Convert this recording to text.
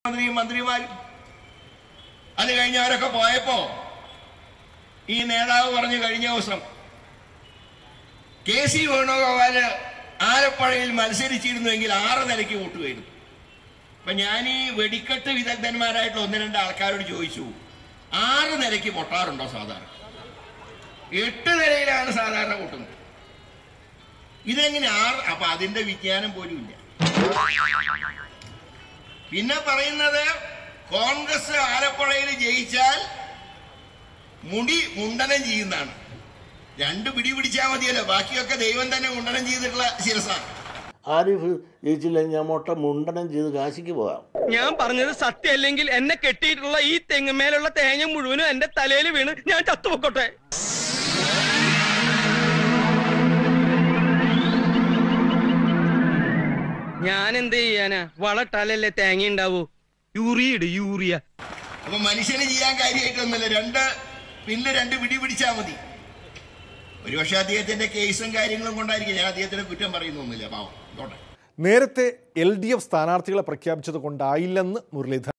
മുഖ്യമന്ത്രിയും മന്ത്രിമാരും അത് കഴിഞ്ഞവരൊക്കെ പോയപ്പോ ഈ നേതാവ് പറഞ്ഞു കഴിഞ്ഞ ദിവസം കെ സി വേണുഗോപാല് ആലപ്പുഴയിൽ മത്സരിച്ചിരുന്നുവെങ്കിൽ ആറ് നിലയ്ക്ക് വോട്ട് വരും അപ്പൊ ഞാൻ ഈ വെടിക്കെട്ട് വിദഗ്ധന്മാരായിട്ടുള്ള ഒന്ന് രണ്ട് ആൾക്കാരോട് ചോദിച്ചു ആറ് നിലയ്ക്ക് പൊട്ടാറുണ്ടോ സാധാരണ എട്ട് നിലയിലാണ് സാധാരണ പൊട്ടുന്നത് ഇതെങ്ങനെ ആറ് അപ്പൊ അതിന്റെ വിജ്ഞാനം പോലും ഇല്ല പിന്നെ പറയുന്നത് കോൺഗ്രസ് ആലപ്പുഴയിൽ ജയിച്ചാൽ മുടി മുണ്ടനം ചെയ്യുന്നതാണ് രണ്ട് പിടി പിടിച്ചാൽ മതിയല്ലോ ബാക്കിയൊക്കെ ദൈവം തന്നെ മുണ്ടനം ചെയ്തിട്ടുള്ള ശിരസാണ് ആരിഫ് ജയിച്ചില്ല ഞാൻ മൊട്ട മുണ്ടനം ചെയ്ത് കാശിക്ക് പോകാം ഞാൻ പറഞ്ഞത് സത്യമല്ലെങ്കിൽ എന്നെ കെട്ടിയിട്ടുള്ള ഈ തെങ്ങുമേലുള്ള തേങ്ങ മുഴുവനും എന്റെ തലയിൽ വീണ് ഞാൻ ചത്തുപൊക്കോട്ടെ ഞാൻ എന്ത് ചെയ്യാനാ വളട്ടാലല്ലേ തേങ്ങ ഉണ്ടാവൂ യൂറിയ ഇട് യൂറിയ അപ്പൊ മനുഷ്യന് ചെയ്യാൻ കാര്യമായിട്ടൊന്നുമില്ല രണ്ട് പിന്നെ രണ്ട് പിടി പിടിച്ചാൽ മതി ഒരുപക്ഷെ അദ്ദേഹത്തിന്റെ കേസും കാര്യങ്ങളും കൊണ്ടായിരിക്കും ഞാൻ അദ്ദേഹത്തിന് കുറ്റം പറയുന്നൊന്നുമില്ല പാവം തോട്ടെ നേരത്തെ എൽ ഡി എഫ് സ്ഥാനാർത്ഥികളെ പ്രഖ്യാപിച്ചത് കൊണ്ടായില്ലെന്ന് മുരളീധരൻ